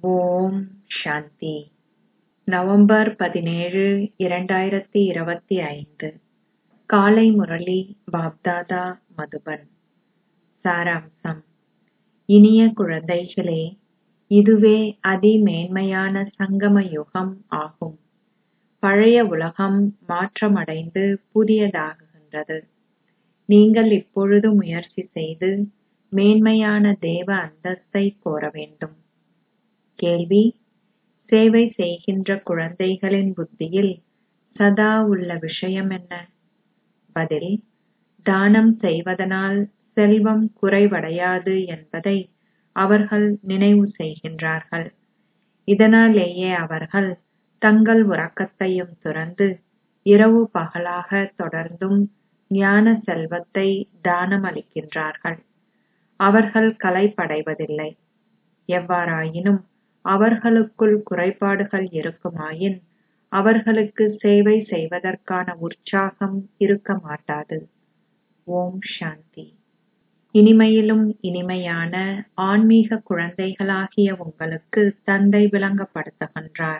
ஓம் சாந்தி November பதினேழு இரண்டாயிரத்தி இருபத்தி ஐந்து காலை முரளி பாப்தாதா மதுபன் சாராம்சம் இனிய குழந்தைகளே இதுவே அதிமேன்மையான சங்கம யுகம் ஆகும் பழைய உலகம் மாற்றமடைந்து புதியதாகுகின்றது நீங்கள் இப்பொழுது முயற்சி செய்து மேன்மையான தேவ அந்தஸ்தை கோர வேண்டும் கேள்வி சேவை செய்கின்ற குழந்தைகளின் புத்தியில் சதா உள்ள விஷயம் என்ன பதில் தானம் செய்வதனால் செல்வம் குறைவடையாது என்பதை அவர்கள் நினைவு செய்கின்றார்கள் இதனாலேயே அவர்கள் தங்கள் உறக்கத்தையும் துறந்து இரவு பகலாக தொடர்ந்தும் ஞான செல்வத்தை தானமளிக்கின்றார்கள் அவர்கள் களைப்படைவதில்லை எவ்வாறாயினும் அவர்களுக்குள் குறைபாடுகள் இருக்குமாயின் அவர்களுக்கு சேவை செய்வதற்கான உற்சாகம் இருக்க மாட்டாது ஓம் சாந்தி இனிமையிலும் இனிமையான ஆன்மீக குழந்தைகளாகிய உங்களுக்கு தந்தை விளங்கப்படுத்துகின்றார்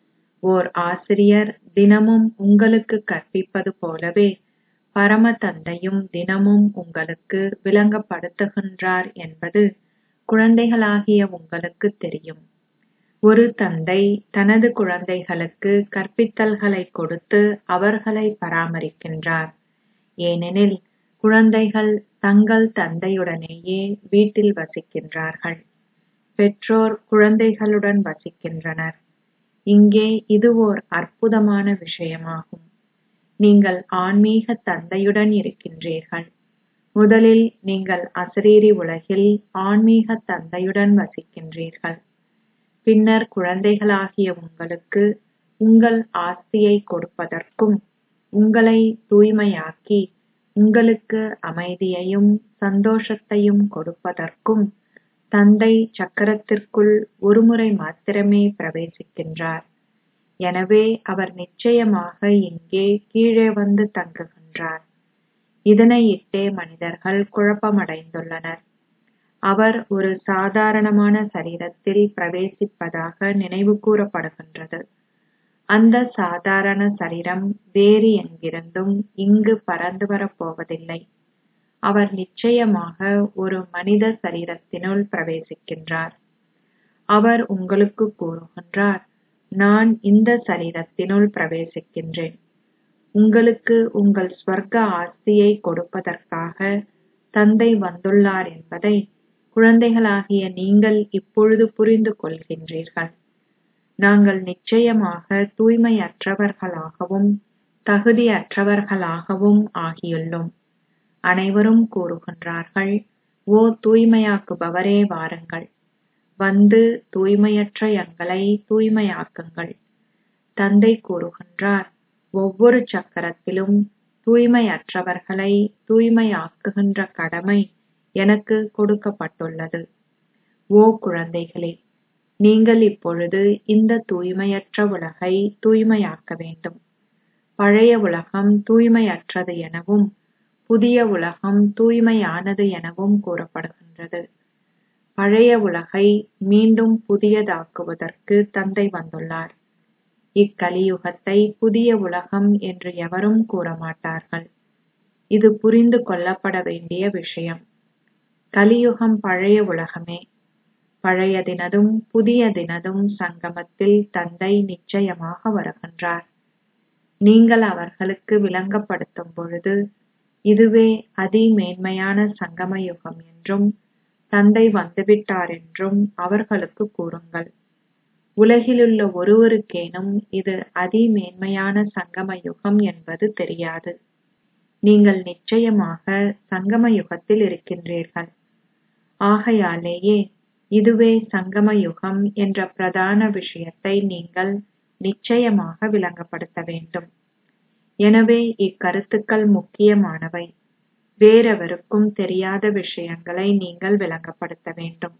ஓர் ஆசிரியர் தினமும் உங்களுக்கு கற்பிப்பது போலவே பரம தந்தையும் தினமும் உங்களுக்கு விளங்கப்படுத்துகின்றார் என்பது குழந்தைகளாகிய உங்களுக்கு தெரியும் ஒரு தந்தை தனது குழந்தைகளுக்கு கற்பித்தல்களை கொடுத்து அவர்களை பராமரிக்கின்றார் ஏனெனில் குழந்தைகள் தங்கள் தந்தையுடனேயே வீட்டில் வசிக்கின்றார்கள் பெற்றோர் குழந்தைகளுடன் வசிக்கின்றனர் இங்கே இது ஓர் அற்புதமான விஷயமாகும் நீங்கள் ஆன்மீக தந்தையுடன் இருக்கின்றீர்கள் முதலில் நீங்கள் அசரீரி உலகில் ஆன்மீக தந்தையுடன் வசிக்கின்றீர்கள் பின்னர் குழந்தைகளாகிய உங்களுக்கு உங்கள் ஆஸ்தியை கொடுப்பதற்கும் உங்களை தூய்மையாக்கி உங்களுக்கு அமைதியையும் சந்தோஷத்தையும் கொடுப்பதற்கும் தந்தை சக்கரத்திற்குள் ஒருமுறை மாத்திரமே பிரவேசிக்கின்றார் எனவே அவர் நிச்சயமாக இங்கே கீழே வந்து தங்குகின்றார் இதனை இட்டே மனிதர்கள் குழப்பமடைந்துள்ளனர் அவர் ஒரு சாதாரணமான சரீரத்தில் பிரவேசிப்பதாக நினைவு கூறப்படுகின்றது அந்த சாதாரண சரீரம் வேறு எங்கிருந்தும் இங்கு பறந்து வரப்போவதில்லை அவர் நிச்சயமாக ஒரு மனித சரீரத்தினுள் பிரவேசிக்கின்றார் அவர் உங்களுக்கு கூறுகின்றார் நான் இந்த சரீரத்தினுள் பிரவேசிக்கின்றேன் உங்களுக்கு உங்கள் ஸ்வர்க்க ஆஸ்தியை கொடுப்பதற்காக தந்தை வந்துள்ளார் என்பதை குழந்தைகளாகிய நீங்கள் இப்பொழுது புரிந்து கொள்கின்றீர்கள் நாங்கள் நிச்சயமாக தூய்மையற்றவர்களாகவும் தகுதியற்றவர்களாகவும் ஆகியுள்ளோம் அனைவரும் கூறுகின்றார்கள் ஓ தூய்மையாக்குபவரே வாருங்கள் வந்து தூய்மையற்ற எங்களை தூய்மையாக்குங்கள் தந்தை கூறுகின்றார் ஒவ்வொரு சக்கரத்திலும் தூய்மையற்றவர்களை தூய்மையாக்குகின்ற கடமை எனக்கு கொடுக்கப்பட்டுள்ளது ஓ குழந்தைகளே நீங்கள் இப்பொழுது இந்த தூய்மையற்ற உலகை தூய்மையாக்க வேண்டும் பழைய உலகம் தூய்மையற்றது எனவும் புதிய உலகம் தூய்மையானது எனவும் கூறப்படுகின்றது பழைய உலகை மீண்டும் புதியதாக்குவதற்கு தந்தை வந்துள்ளார் இக்கலியுகத்தை புதிய உலகம் என்று எவரும் கூறமாட்டார்கள் இது புரிந்து கொள்ளப்பட வேண்டிய விஷயம் கலியுகம் பழைய உலகமே பழையதினதும் புதியதினதும் சங்கமத்தில் தந்தை நிச்சயமாக வருகின்றார் நீங்கள் அவர்களுக்கு விளங்கப்படுத்தும் பொழுது இதுவே அதிமேன்மையான சங்கம யுகம் என்றும் தந்தை வந்துவிட்டார் என்றும் அவர்களுக்கு கூறுங்கள் உலகிலுள்ள ஒருவருக்கேனும் இது அதிமேன்மையான சங்கம யுகம் என்பது தெரியாது நீங்கள் நிச்சயமாக சங்கம யுகத்தில் இருக்கின்றீர்கள் ஆகையாலேயே இதுவே சங்கம யுகம் என்ற பிரதான விஷயத்தை நீங்கள் நிச்சயமாக விளங்கப்படுத்த வேண்டும் எனவே இக்கருத்துக்கள் முக்கியமானவை வேறெவருக்கும் தெரியாத விஷயங்களை நீங்கள் விளங்கப்படுத்த வேண்டும்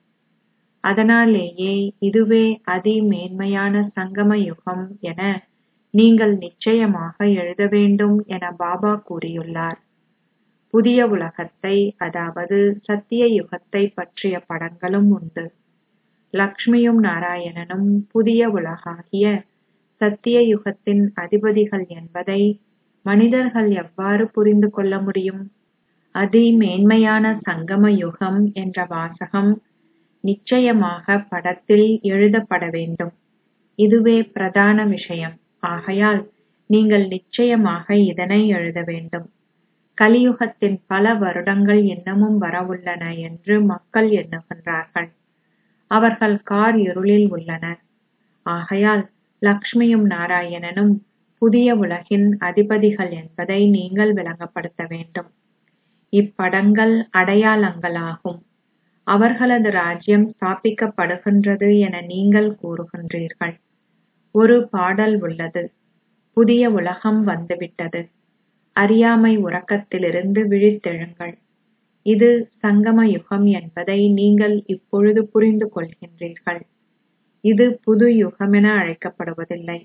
அதனாலேயே இதுவே அதிமேன்மையான சங்கம யுகம் என நீங்கள் நிச்சயமாக எழுத வேண்டும் என பாபா கூறியுள்ளார் புதிய உலகத்தை அதாவது சத்திய யுகத்தை பற்றிய படங்களும் உண்டு லக்ஷ்மியும் நாராயணனும் புதிய உலகாகிய சத்திய யுகத்தின் அதிபதிகள் என்பதை மனிதர்கள் எவ்வாறு புரிந்து கொள்ள முடியும் அதி மேன்மையான சங்கம யுகம் என்ற வாசகம் நிச்சயமாக படத்தில் எழுதப்பட வேண்டும் இதுவே பிரதான விஷயம் ஆகையால் நீங்கள் நிச்சயமாக இதனை எழுத வேண்டும் கலியுகத்தின் பல வருடங்கள் இன்னமும் வரவுள்ளன என்று மக்கள் எண்ணுகின்றார்கள் அவர்கள் கார் இருளில் உள்ளனர் ஆகையால் லக்ஷ்மியும் நாராயணனும் புதிய உலகின் அதிபதிகள் என்பதை நீங்கள் விளங்கப்படுத்த வேண்டும் இப்படங்கள் அடையாளங்களாகும் அவர்களது ராஜ்யம் ஸ்தாபிக்கப்படுகின்றது என நீங்கள் கூறுகின்றீர்கள் ஒரு பாடல் உள்ளது புதிய உலகம் வந்துவிட்டது அறியாமை உறக்கத்திலிருந்து விழித்தெழுங்கள் இது சங்கம யுகம் என்பதை நீங்கள் இப்பொழுது புரிந்து கொள்கின்றீர்கள் இது புது யுகமென அழைக்கப்படுவதில்லை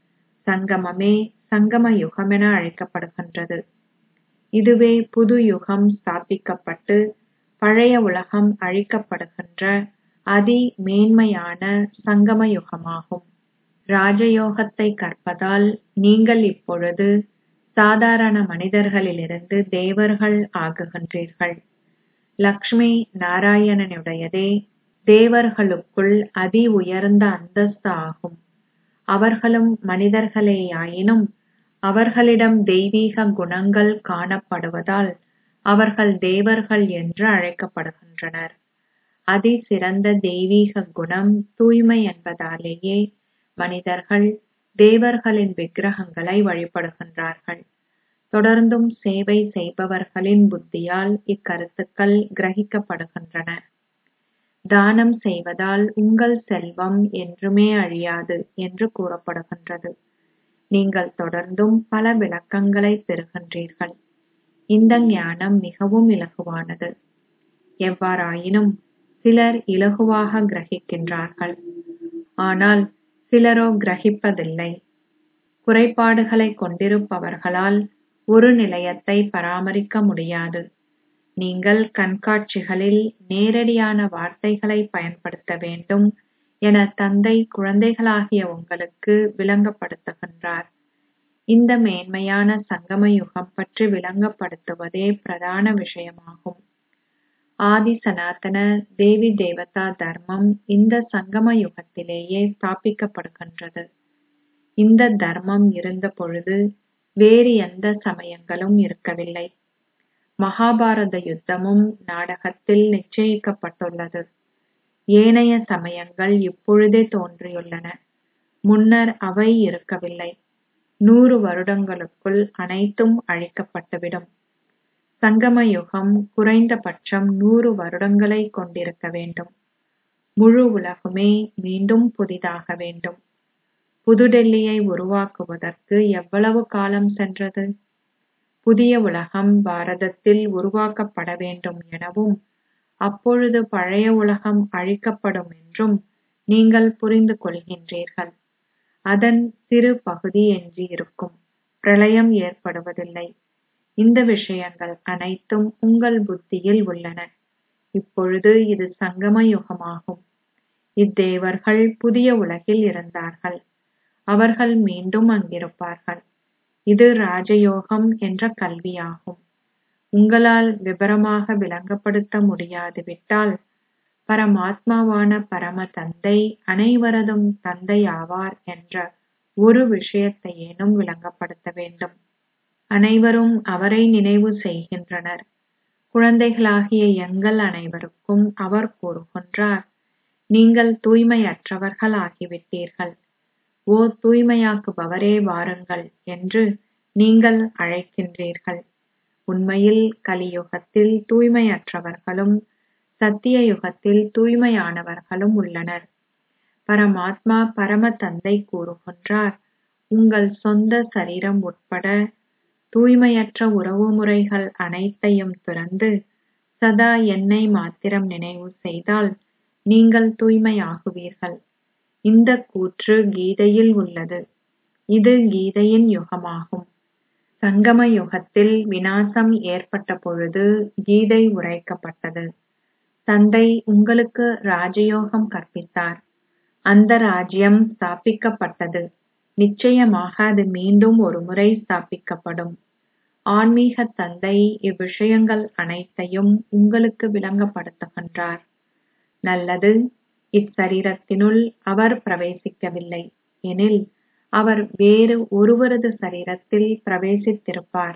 சங்கமமே சங்கம யுகமென அழைக்கப்படுகின்றது இதுவே புது யுகம் ஸ்தாபிக்கப்பட்டு பழைய உலகம் அழிக்கப்படுகின்ற அதி மேன்மையான சங்கம யுகமாகும் ராஜயோகத்தை கற்பதால் நீங்கள் இப்பொழுது சாதாரண மனிதர்களிலிருந்து தேவர்கள் ஆகுகின்றீர்கள் லக்ஷ்மி நாராயணனுடையதே தேவர்களுக்குள் அதி உயர்ந்த அந்தஸ்து ஆகும் அவர்களும் மனிதர்களேயாயினும் அவர்களிடம் தெய்வீக குணங்கள் காணப்படுவதால் அவர்கள் தேவர்கள் என்று அழைக்கப்படுகின்றனர் அதி சிறந்த தெய்வீக குணம் தூய்மை என்பதாலேயே மனிதர்கள் தேவர்களின் விக்கிரகங்களை வழிபடுகின்றார்கள் தொடர்ந்தும் சேவை செய்பவர்களின் புத்தியால் இக்கருத்துக்கள் கிரகிக்கப்படுகின்றன தானம் செய்வதால் உங்கள் செல்வம் என்றுமே அழியாது என்று கூறப்படுகின்றது நீங்கள் தொடர்ந்தும் பல விளக்கங்களை பெறுகின்றீர்கள் இந்த ஞானம் மிகவும் இலகுவானது எவ்வாறாயினும் சிலர் இலகுவாக கிரகிக்கின்றார்கள் ஆனால் சிலரோ கிரகிப்பதில்லை குறைபாடுகளை கொண்டிருப்பவர்களால் ஒரு நிலையத்தை பராமரிக்க முடியாது நீங்கள் கண்காட்சிகளில் நேரடியான வார்த்தைகளை பயன்படுத்த வேண்டும் என தந்தை குழந்தைகளாகிய உங்களுக்கு விளங்கப்படுத்துகின்றார் இந்த மேன்மையான சங்கம யுகம் பற்றி விளங்கப்படுத்துவதே பிரதான விஷயமாகும் ஆதி சனாதன தேவி தேவதா தர்மம் இந்த சங்கம யுகத்திலேயே ஸ்தாபிக்கப்படுகின்றது இந்த தர்மம் இருந்த பொழுது வேறு எந்த சமயங்களும் இருக்கவில்லை மகாபாரத யுத்தமும் நாடகத்தில் நிச்சயிக்கப்பட்டுள்ளது ஏனைய சமயங்கள் இப்பொழுதே தோன்றியுள்ளன முன்னர் அவை இருக்கவில்லை நூறு வருடங்களுக்குள் அனைத்தும் அழிக்கப்பட்டுவிடும் சங்கம யுகம் குறைந்தபட்சம் நூறு வருடங்களை கொண்டிருக்க வேண்டும் முழு உலகுமே மீண்டும் புதிதாக வேண்டும் புதுடெல்லியை உருவாக்குவதற்கு எவ்வளவு காலம் சென்றது புதிய உலகம் பாரதத்தில் உருவாக்கப்பட வேண்டும் எனவும் அப்பொழுது பழைய உலகம் அழிக்கப்படும் என்றும் நீங்கள் புரிந்து கொள்கின்றீர்கள் அதன் சிறு பகுதி எஞ்சியிருக்கும் பிரளயம் ஏற்படுவதில்லை இந்த விஷயங்கள் அனைத்தும் உங்கள் புத்தியில் உள்ளன இப்பொழுது இது சங்கம யுகமாகும் இத்தேவர்கள் புதிய உலகில் இருந்தார்கள் அவர்கள் மீண்டும் அங்கிருப்பார்கள் இது ராஜயோகம் என்ற கல்வியாகும் உங்களால் விபரமாக விளங்கப்படுத்த முடியாது விட்டால் பரமாத்மாவான பரம தந்தை அனைவரதும் தந்தை ஆவார் என்ற ஒரு விஷயத்தையேனும் விளங்கப்படுத்த வேண்டும் அனைவரும் அவரை நினைவு செய்கின்றனர் குழந்தைகளாகிய எங்கள் அனைவருக்கும் அவர் கூறுகின்றார் நீங்கள் தூய்மையற்றவர்கள் ஆகிவிட்டீர்கள் ஓ தூய்மையாக்குபவரே வாருங்கள் என்று நீங்கள் அழைக்கின்றீர்கள் உண்மையில் கலியுகத்தில் தூய்மையற்றவர்களும் சத்திய யுகத்தில் தூய்மையானவர்களும் உள்ளனர் பரமாத்மா பரம தந்தை கூறுகின்றார் உங்கள் சொந்த சரீரம் உட்பட தூய்மையற்ற உறவுமுறைகள் அனைத்தையும் துறந்து சதா என்னை மாத்திரம் நினைவு செய்தால் நீங்கள் தூய்மையாகுவீர்கள் இந்த கூற்று கீதையில் உள்ளது இது கீதையின் யுகமாகும் சங்கம யுகத்தில் விநாசம் ஏற்பட்ட பொழுது கீதை உரைக்கப்பட்டது தந்தை உங்களுக்கு ராஜயோகம் கற்பித்தார் அந்த ராஜ்யம் ஸ்தாபிக்கப்பட்டது நிச்சயமாக அது மீண்டும் ஒருமுறை ஸ்தாபிக்கப்படும் ஆன்மீக தந்தை இவ்விஷயங்கள் அனைத்தையும் உங்களுக்கு விளங்கப்படுத்துகின்றார் நல்லது இச்சரீரத்தினுள் அவர் பிரவேசிக்கவில்லை எனில் அவர் வேறு ஒருவரது சரீரத்தில் பிரவேசித்திருப்பார்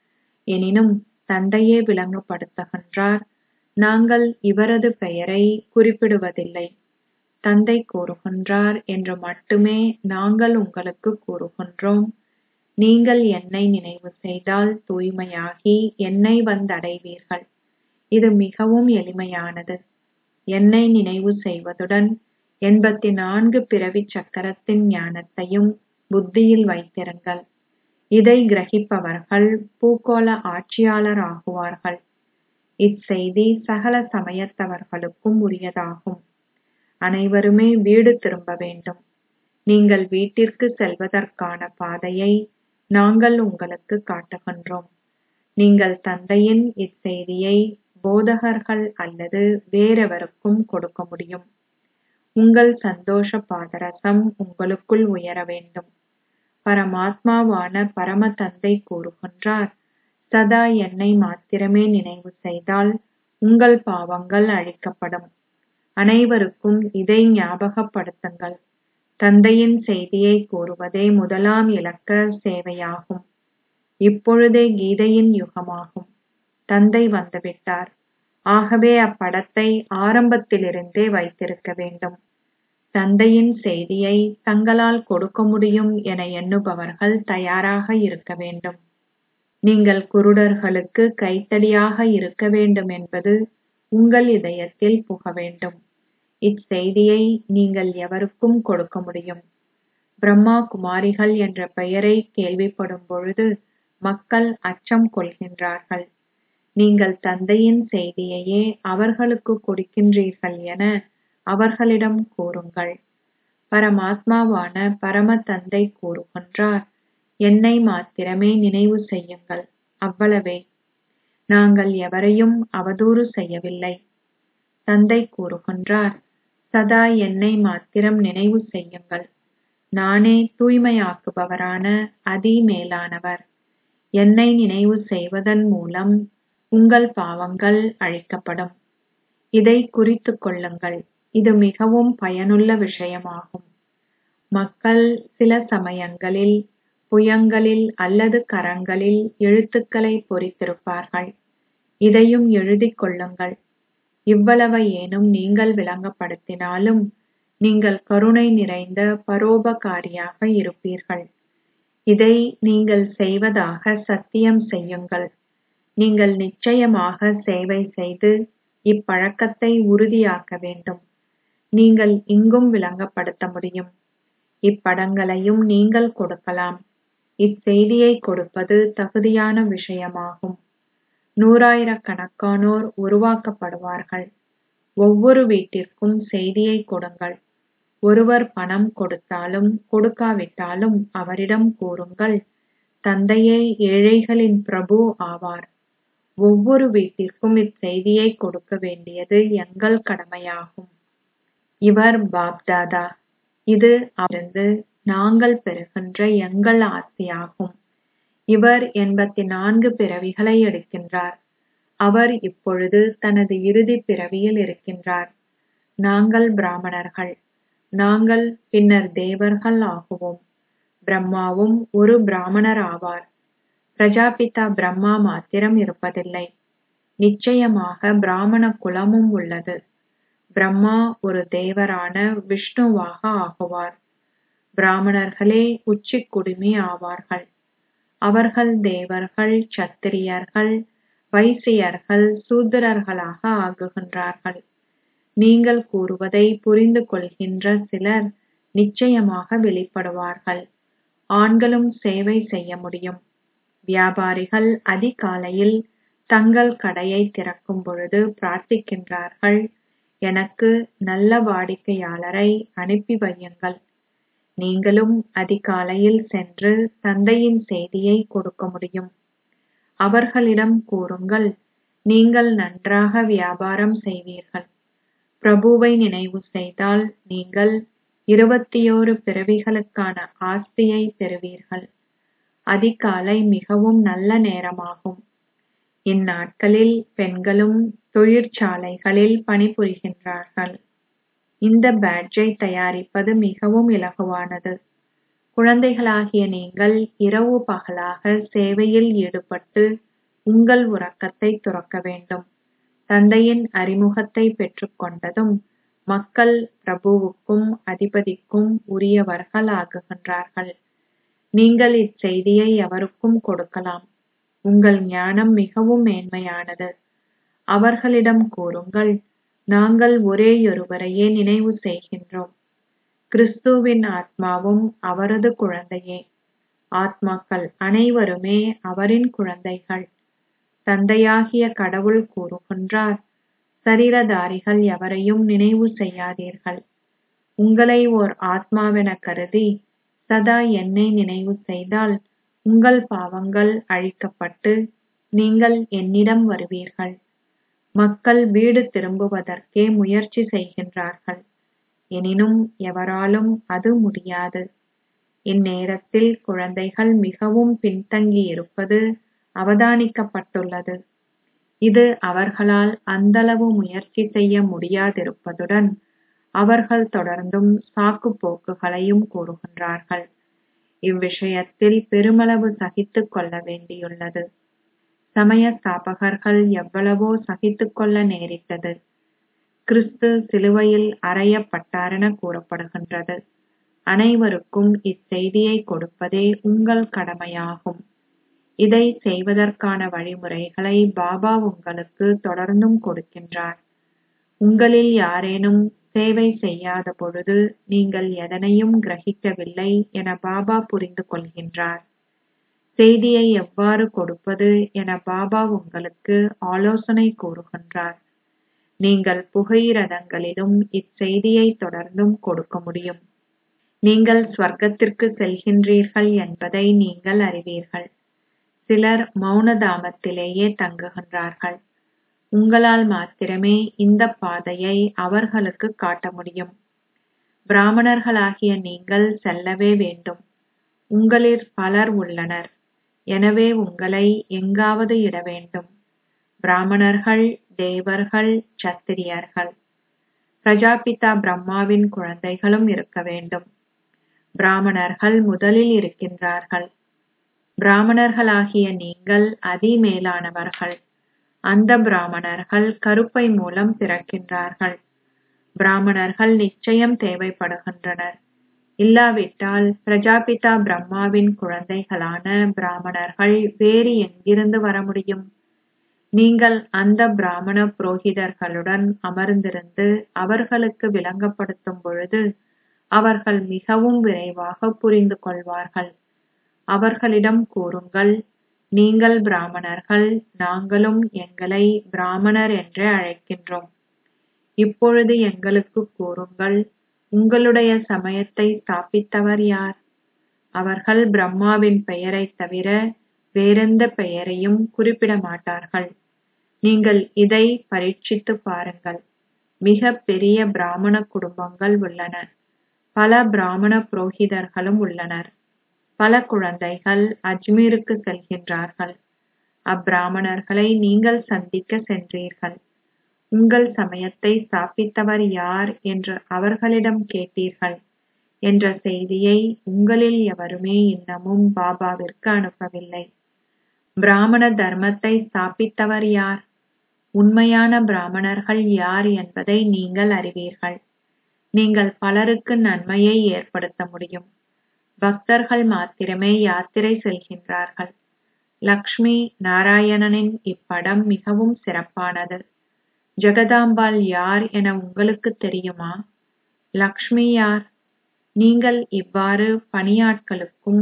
எனினும் தந்தையே விளங்கப்படுத்துகின்றார் நாங்கள் இவரது பெயரை குறிப்பிடுவதில்லை தந்தை கூறுகின்றார் என்று மட்டுமே நாங்கள் உங்களுக்கு கூறுகின்றோம் நீங்கள் என்னை நினைவு செய்தால் தூய்மையாகி என்னை வந்தடைவீர்கள் இது மிகவும் எளிமையானது என்னை நினைவு செய்வதுடன் எண்பத்தி நான்கு பிறவி சக்கரத்தின் ஞானத்தையும் புத்தியில் வைத்திருங்கள் இதை கிரகிப்பவர்கள் பூகோள ஆட்சியாளர் ஆகுவார்கள் இச்செய்தி சகல சமயத்தவர்களுக்கும் உரியதாகும் அனைவருமே வீடு திரும்ப வேண்டும் நீங்கள் வீட்டிற்கு செல்வதற்கான பாதையை நாங்கள் உங்களுக்கு காட்டுகின்றோம் நீங்கள் தந்தையின் இச்செய்தியை போதகர்கள் அல்லது வேறெவருக்கும் கொடுக்க முடியும் உங்கள் சந்தோஷ பாதரசம் உங்களுக்குள் உயர வேண்டும் பரமாத்மாவான பரம தந்தை கூறுகின்றார் சதா என்னை மாத்திரமே நினைவு செய்தால் உங்கள் பாவங்கள் அழிக்கப்படும் அனைவருக்கும் இதை ஞாபகப்படுத்துங்கள் தந்தையின் செய்தியை கூறுவதே முதலாம் இலக்க சேவையாகும் இப்பொழுதே கீதையின் யுகமாகும் தந்தை வந்துவிட்டார் ஆகவே அப்படத்தை ஆரம்பத்திலிருந்தே வைத்திருக்க வேண்டும் தந்தையின் செய்தியை தங்களால் கொடுக்க முடியும் என எண்ணுபவர்கள் தயாராக இருக்க வேண்டும் நீங்கள் குருடர்களுக்கு கைத்தடியாக இருக்க வேண்டும் என்பது உங்கள் இதயத்தில் புக வேண்டும் இச்செய்தியை நீங்கள் எவருக்கும் கொடுக்க முடியும் பிரம்மா குமாரிகள் என்ற பெயரை கேள்விப்படும் பொழுது மக்கள் அச்சம் கொள்கின்றார்கள் நீங்கள் தந்தையின் செய்தியையே அவர்களுக்கு கொடுக்கின்றீர்கள் என அவர்களிடம் கூறுங்கள் பரமாத்மாவான பரம தந்தை கூறுகின்றார் என்னை மாத்திரமே நினைவு செய்யுங்கள் அவ்வளவே நாங்கள் எவரையும் அவதூறு செய்யவில்லை தந்தை கூறுகின்றார் சதா என்னை மாத்திரம் நினைவு செய்யுங்கள் நானே தூய்மையாக்குபவரான அதி மேலானவர் என்னை நினைவு செய்வதன் மூலம் உங்கள் பாவங்கள் அழிக்கப்படும் இதை குறித்துக் கொள்ளுங்கள் இது மிகவும் பயனுள்ள விஷயமாகும் மக்கள் சில சமயங்களில் புயங்களில் அல்லது கரங்களில் எழுத்துக்களை பொறித்திருப்பார்கள் இதையும் எழுதிக் கொள்ளுங்கள் இவ்வளவையேனும் நீங்கள் விளங்கப்படுத்தினாலும் நீங்கள் கருணை நிறைந்த பரோபகாரியாக இருப்பீர்கள் இதை நீங்கள் செய்வதாக சத்தியம் செய்யுங்கள் நீங்கள் நிச்சயமாக சேவை செய்து இப்பழக்கத்தை உறுதியாக்க வேண்டும் நீங்கள் இங்கும் விளங்கப்படுத்த முடியும் இப்படங்களையும் நீங்கள் கொடுக்கலாம் இச்செய்தியை கொடுப்பது தகுதியான விஷயமாகும் நூறாயிரக்கணக்கானோர் உருவாக்கப்படுவார்கள் ஒவ்வொரு வீட்டிற்கும் செய்தியை கொடுங்கள் ஒருவர் பணம் கொடுத்தாலும் கொடுக்காவிட்டாலும் அவரிடம் கூறுங்கள் தந்தையே ஏழைகளின் பிரபு ஆவார் ஒவ்வொரு வீட்டிற்கும் இச்செய்தியை கொடுக்க வேண்டியது எங்கள் கடமையாகும் இவர் பாப்தாதா இது அவரிருந்து நாங்கள் பெறுகின்ற எங்கள் ஆசையாகும் இவர் எண்பத்தி நான்கு பிறவிகளை எடுக்கின்றார் அவர் இப்பொழுது தனது இறுதி பிறவியில் இருக்கின்றார் நாங்கள் பிராமணர்கள் நாங்கள் பின்னர் தேவர்கள் ஆகுவோம் பிரம்மாவும் ஒரு பிராமணர் ஆவார் பிரஜாபிதா பிரம்மா மாத்திரம் இருப்பதில்லை நிச்சயமாக பிராமண குலமும் உள்ளது பிரம்மா ஒரு தேவரான விஷ்ணுவாக ஆகுவார் பிராமணர்களே உச்சி குடுமி ஆவார்கள் அவர்கள் தேவர்கள் சத்திரியர்கள் வைசியர்கள் சூத்திரர்களாக ஆகுகின்றார்கள் நீங்கள் கூறுவதை புரிந்து கொள்கின்ற சிலர் நிச்சயமாக வெளிப்படுவார்கள் ஆண்களும் சேவை செய்ய முடியும் வியாபாரிகள் அதிகாலையில் தங்கள் கடையை திறக்கும் பொழுது பிரார்த்திக்கின்றார்கள் எனக்கு நல்ல வாடிக்கையாளரை அனுப்பி வையுங்கள் நீங்களும் அதிகாலையில் சென்று தந்தையின் செய்தியை கொடுக்க முடியும் அவர்களிடம் கூறுங்கள் நீங்கள் நன்றாக வியாபாரம் செய்வீர்கள் பிரபுவை நினைவு செய்தால் நீங்கள் இருபத்தியோரு பிறவிகளுக்கான ஆஸ்தியை பெறுவீர்கள் அதிகாலை மிகவும் நல்ல நேரமாகும் இந்நாட்களில் பெண்களும் தொழிற்சாலைகளில் பணிபுரிகின்றார்கள் இந்த பேட்ஜை தயாரிப்பது மிகவும் இலகுவானது குழந்தைகளாகிய நீங்கள் இரவு பகலாக சேவையில் ஈடுபட்டு உங்கள் உறக்கத்தை துறக்க வேண்டும் தந்தையின் அறிமுகத்தை பெற்றுக் கொண்டதும் மக்கள் பிரபுவுக்கும் அதிபதிக்கும் உரியவர்கள் ஆகுகின்றார்கள் நீங்கள் இச்செய்தியை எவருக்கும் கொடுக்கலாம் உங்கள் ஞானம் மிகவும் மேன்மையானது அவர்களிடம் கூறுங்கள் நாங்கள் ஒரேயொருவரையே நினைவு செய்கின்றோம் கிறிஸ்துவின் ஆத்மாவும் அவரது குழந்தையே ஆத்மாக்கள் அனைவருமே அவரின் குழந்தைகள் தந்தையாகிய கடவுள் கூறுகின்றார் சரீரதாரிகள் எவரையும் நினைவு செய்யாதீர்கள் உங்களை ஓர் ஆத்மாவென கருதி சதா என்னை நினைவு செய்தால் உங்கள் பாவங்கள் அழிக்கப்பட்டு நீங்கள் என்னிடம் வருவீர்கள் மக்கள் வீடு திரும்புவதற்கே முயற்சி செய்கின்றார்கள் எனினும் எவராலும் அது முடியாது இந்நேரத்தில் குழந்தைகள் மிகவும் பின்தங்கியிருப்பது அவதானிக்கப்பட்டுள்ளது இது அவர்களால் அந்தளவு முயற்சி செய்ய முடியாதிருப்பதுடன் அவர்கள் தொடர்ந்தும் சாக்குப் போக்குகளையும் கூறுகின்றார்கள் இவ்விஷயத்தில் பெருமளவு சகித்துக் கொள்ள வேண்டியுள்ளது சமய ஸ்தாபகர்கள் எவ்வளவோ சகித்துக் கொள்ள நேரிட்டது கிறிஸ்து சிலுவையில் அறையப்பட்டாரென கூறப்படுகின்றது அனைவருக்கும் இச்செய்தியை கொடுப்பதே உங்கள் கடமையாகும் இதை செய்வதற்கான வழிமுறைகளை பாபா உங்களுக்கு தொடர்ந்தும் கொடுக்கின்றார் உங்களில் யாரேனும் சேவை செய்யாத பொழுது நீங்கள் எதனையும் கிரகிக்கவில்லை என பாபா புரிந்து கொள்கின்றார் செய்தியை எவ்வாறு கொடுப்பது என பாபா உங்களுக்கு ஆலோசனை கூறுகின்றார் நீங்கள் புகையிரதங்களிலும் இச்செய்தியை தொடர்ந்தும் கொடுக்க முடியும் நீங்கள் ஸ்வர்க்கத்திற்கு செல்கின்றீர்கள் என்பதை நீங்கள் அறிவீர்கள் சிலர் மௌனதாமத்திலேயே தங்குகின்றார்கள் உங்களால் மாத்திரமே இந்த பாதையை அவர்களுக்கு காட்ட முடியும் பிராமணர்களாகிய நீங்கள் செல்லவே வேண்டும் உங்களில் பலர் உள்ளனர் எனவே உங்களை எங்காவது இட வேண்டும் பிராமணர்கள் தேவர்கள் சத்திரியர்கள் பிரஜாபிதா பிரம்மாவின் குழந்தைகளும் இருக்க வேண்டும் பிராமணர்கள் முதலில் இருக்கின்றார்கள் பிராமணர்களாகிய நீங்கள் அதிமேலானவர்கள் அந்த பிராமணர்கள் கருப்பை மூலம் பிறக்கின்றார்கள் பிராமணர்கள் நிச்சயம் தேவைப்படுகின்றனர் இல்லாவிட்டால் பிரஜாபிதா பிரம்மாவின் குழந்தைகளான பிராமணர்கள் வேறு எங்கிருந்து வர முடியும் நீங்கள் அந்த பிராமண புரோகிதர்களுடன் அமர்ந்திருந்து அவர்களுக்கு விளங்கப்படுத்தும் பொழுது அவர்கள் மிகவும் விரைவாக புரிந்து கொள்வார்கள் அவர்களிடம் கூறுங்கள் நீங்கள் பிராமணர்கள் நாங்களும் எங்களை பிராமணர் என்றே அழைக்கின்றோம் இப்பொழுது எங்களுக்கு கூறுங்கள் உங்களுடைய சமயத்தை ஸ்தாபித்தவர் யார் அவர்கள் பிரம்மாவின் பெயரைத் தவிர வேறெந்த பெயரையும் குறிப்பிட மாட்டார்கள் நீங்கள் இதை பரீட்சித்து பாருங்கள் மிக பெரிய பிராமண குடும்பங்கள் உள்ளன பல பிராமண புரோகிதர்களும் உள்ளனர் பல குழந்தைகள் அஜ்மீருக்கு செல்கின்றார்கள் அப்பிராமணர்களை நீங்கள் சந்திக்க சென்றீர்கள் உங்கள் சமயத்தை ஸ்தாபித்தவர் யார் என்று அவர்களிடம் கேட்டீர்கள் என்ற செய்தியை உங்களில் எவருமே இன்னமும் பாபாவிற்கு அனுப்பவில்லை பிராமண தர்மத்தை ஸ்தாபித்தவர் யார் உண்மையான பிராமணர்கள் யார் என்பதை நீங்கள் அறிவீர்கள் நீங்கள் பலருக்கு நன்மையை ஏற்படுத்த முடியும் பக்தர்கள் மாத்திரமே யாத்திரை செல்கின்றார்கள் லக்ஷ்மி நாராயணனின் இப்படம் மிகவும் சிறப்பானது ஜெகதாம்பாள் யார் என உங்களுக்கு தெரியுமா லக்ஷ்மி யார் நீங்கள் இவ்வாறு பணியாட்களுக்கும்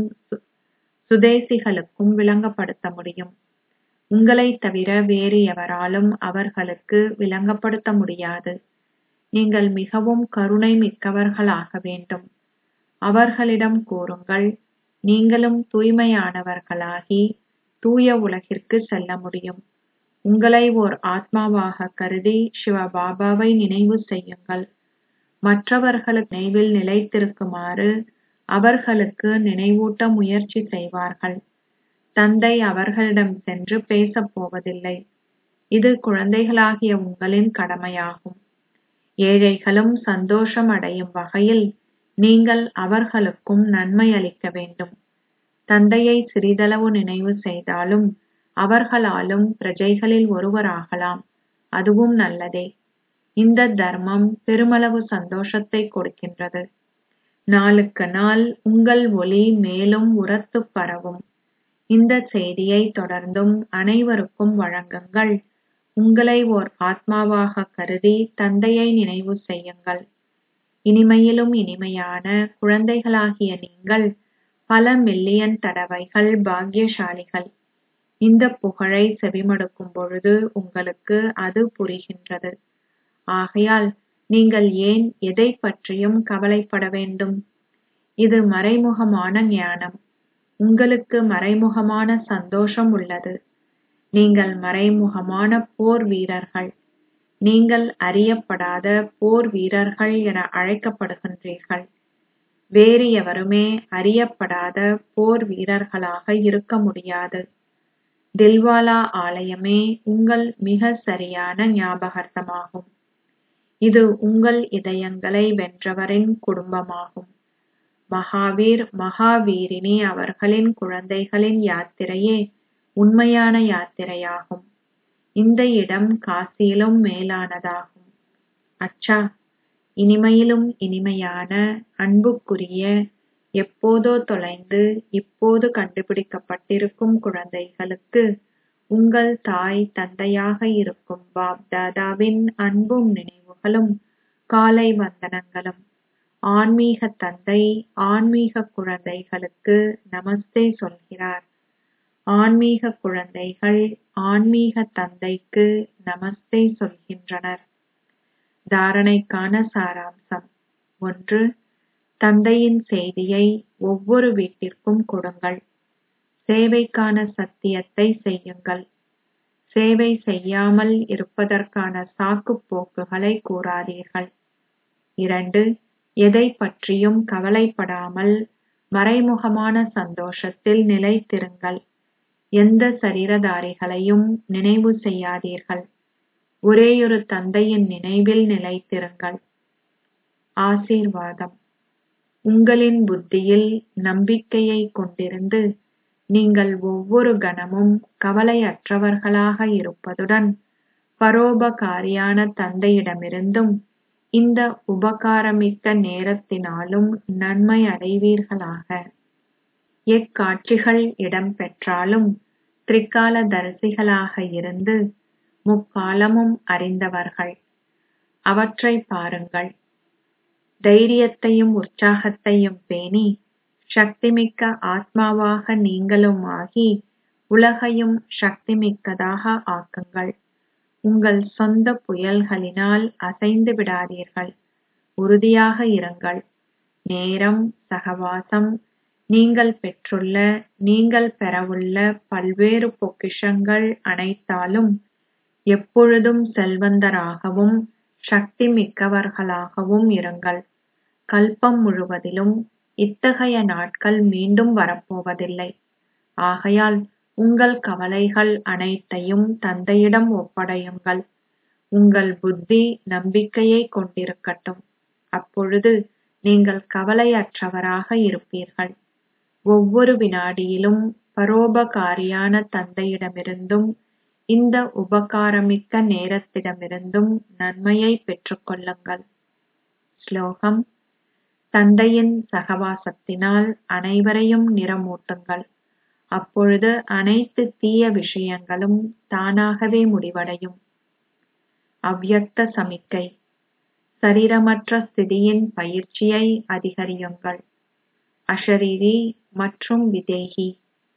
சுதேசிகளுக்கும் விளங்கப்படுத்த முடியும் உங்களைத் தவிர வேறு எவராலும் அவர்களுக்கு விளங்கப்படுத்த முடியாது நீங்கள் மிகவும் கருணை மிக்கவர்களாக வேண்டும் அவர்களிடம் கூறுங்கள் நீங்களும் தூய்மையானவர்களாகி தூய உலகிற்கு செல்ல முடியும் உங்களை ஓர் ஆத்மாவாக கருதி சிவபாபாவை நினைவு செய்யுங்கள் மற்றவர்களுக்கு நினைவில் நிலைத்திருக்குமாறு அவர்களுக்கு நினைவூட்ட முயற்சி செய்வார்கள் தந்தை அவர்களிடம் சென்று பேசப் போவதில்லை இது குழந்தைகளாகிய உங்களின் கடமையாகும் ஏழைகளும் சந்தோஷம் அடையும் வகையில் நீங்கள் அவர்களுக்கும் நன்மை அளிக்க வேண்டும் தந்தையை சிறிதளவு நினைவு செய்தாலும் அவர்களாலும் பிரஜைகளில் ஒருவராகலாம் அதுவும் நல்லதே இந்த தர்மம் பெருமளவு சந்தோஷத்தை கொடுக்கின்றது நாளுக்கு நாள் உங்கள் ஒளி மேலும் உரத்து பரவும் இந்த செய்தியை தொடர்ந்தும் அனைவருக்கும் வழங்குங்கள் உங்களை ஓர் ஆத்மாவாக கருதி தந்தையை நினைவு செய்யுங்கள் இனிமையிலும் இனிமையான குழந்தைகளாகிய நீங்கள் பல மில்லியன் தடவைகள் பாக்கியசாலிகள் இந்த புகழை செவிமடுக்கும் பொழுது உங்களுக்கு அது புரிகின்றது ஆகையால் நீங்கள் ஏன் எதை பற்றியும் கவலைப்பட வேண்டும் இது மறைமுகமான ஞானம் உங்களுக்கு மறைமுகமான சந்தோஷம் உள்ளது நீங்கள் மறைமுகமான போர் வீரர்கள் நீங்கள் அறியப்படாத போர் வீரர்கள் என அழைக்கப்படுகின்றீர்கள் வேறு எவருமே அறியப்படாத போர் வீரர்களாக இருக்க முடியாது தில்வாலா ஆலயமே உங்கள் மிக சரியான ஞாபகார்த்தமாகும் இது உங்கள் இதயங்களை வென்றவரின் குடும்பமாகும் மகாவீர் மகாவீரினி அவர்களின் குழந்தைகளின் யாத்திரையே உண்மையான யாத்திரையாகும் இந்த இடம் காசியிலும் மேலானதாகும் அச்சா இனிமையிலும் இனிமையான அன்புக்குரிய எப்போதோ தொலைந்து இப்போது கண்டுபிடிக்கப்பட்டிருக்கும் குழந்தைகளுக்கு உங்கள் தாய் தந்தையாக இருக்கும் பாப் தாதாவின் அன்பும் நினைவுகளும் காலை வந்தனங்களும் ஆன்மீக தந்தை ஆன்மீக குழந்தைகளுக்கு நமஸ்தே சொல்கிறார் ஆன்மீக குழந்தைகள் ஆன்மீக தந்தைக்கு நமஸ்தே சொல்கின்றனர் தாரணைக்கான சாராம்சம் ஒன்று தந்தையின் செய்தியை ஒவ்வொரு வீட்டிற்கும் கொடுங்கள் சேவைக்கான சத்தியத்தை செய்யுங்கள் சேவை செய்யாமல் இருப்பதற்கான சாக்குப் போக்குகளை கூறாதீர்கள் இரண்டு எதை பற்றியும் கவலைப்படாமல் மறைமுகமான சந்தோஷத்தில் நிலைத்திருங்கள் எந்த சரீரதாரிகளையும் நினைவு செய்யாதீர்கள் ஒரேயொரு தந்தையின் நினைவில் நிலைத்திருங்கள் ஆசீர்வாதம் உங்களின் புத்தியில் நம்பிக்கையை கொண்டிருந்து நீங்கள் ஒவ்வொரு கணமும் கவலையற்றவர்களாக இருப்பதுடன் பரோபகாரியான தந்தையிடமிருந்தும் இந்த உபகாரமிக்க நேரத்தினாலும் நன்மை அடைவீர்களாக எக்காட்சிகள் இடம்பெற்றாலும் திரிகால தரிசிகளாக இருந்து முக்காலமும் அறிந்தவர்கள் அவற்றை பாருங்கள் தைரியத்தையும் உற்சாகத்தையும் பேணி சக்திமிக்க ஆத்மாவாக நீங்களும் ஆகி உலகையும் சக்திமிக்கதாக ஆக்குங்கள் உங்கள் சொந்த புயல்களினால் அசைந்து விடாதீர்கள் உறுதியாக இருங்கள் நேரம் சகவாசம் நீங்கள் பெற்றுள்ள நீங்கள் பெறவுள்ள பல்வேறு பொக்கிஷங்கள் அனைத்தாலும் எப்பொழுதும் செல்வந்தராகவும் சக்தி மிக்கவர்களாகவும் இருங்கள் கல்பம் முழுவதிலும் இத்தகைய நாட்கள் மீண்டும் வரப்போவதில்லை ஆகையால் உங்கள் கவலைகள் அனைத்தையும் தந்தையிடம் ஒப்படையுங்கள் உங்கள் புத்தி நம்பிக்கையை கொண்டிருக்கட்டும் அப்பொழுது நீங்கள் கவலையற்றவராக இருப்பீர்கள் ஒவ்வொரு வினாடியிலும் பரோபகாரியான தந்தையிடமிருந்தும் இந்த உபகாரமிக்க நேரத்திடமிருந்தும் நன்மையை பெற்றுக்கொள்ளுங்கள் ஸ்லோகம் தந்தையின் சகவாசத்தினால் அனைவரையும் நிறமூட்டுங்கள் அப்பொழுது அனைத்து தீய விஷயங்களும் தானாகவே முடிவடையும் அவ்யக்த சமிக்கை சரீரமற்ற ஸ்திதியின் பயிற்சியை அதிகரியுங்கள் அஷரீரி மற்றும் விதேகி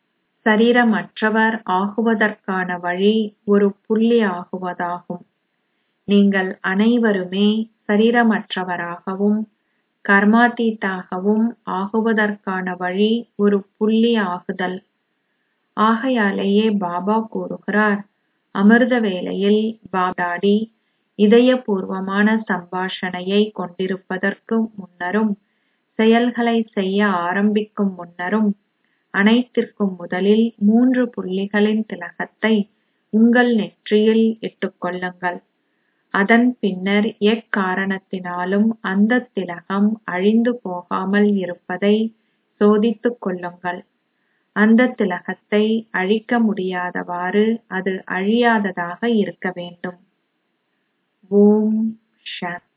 சரீரமற்றவர் ஆகுவதற்கான வழி ஒரு புள்ளி ஆகுவதாகும் நீங்கள் அனைவருமே சரீரமற்றவராகவும் கர்மாத்தீத்தாகவும் ஆகுவதற்கான வழி ஒரு புள்ளி ஆகுதல் ஆகையாலேயே பாபா கூறுகிறார் அமிர்த வேளையில் பாப்டாடி இதயபூர்வமான சம்பாஷணையை கொண்டிருப்பதற்கு முன்னரும் செயல்களை செய்ய ஆரம்பிக்கும் முன்னரும் அனைத்திற்கும் முதலில் மூன்று புள்ளிகளின் திலகத்தை உங்கள் நெற்றியில் இட்டுக் கொள்ளுங்கள் அதன் பின்னர் எக்காரணத்தினாலும் அந்த திலகம் அழிந்து போகாமல் இருப்பதை சோதித்துக் கொள்ளுங்கள் அந்த திலகத்தை அழிக்க முடியாதவாறு அது அழியாததாக இருக்க வேண்டும் ஓம் சாந்தி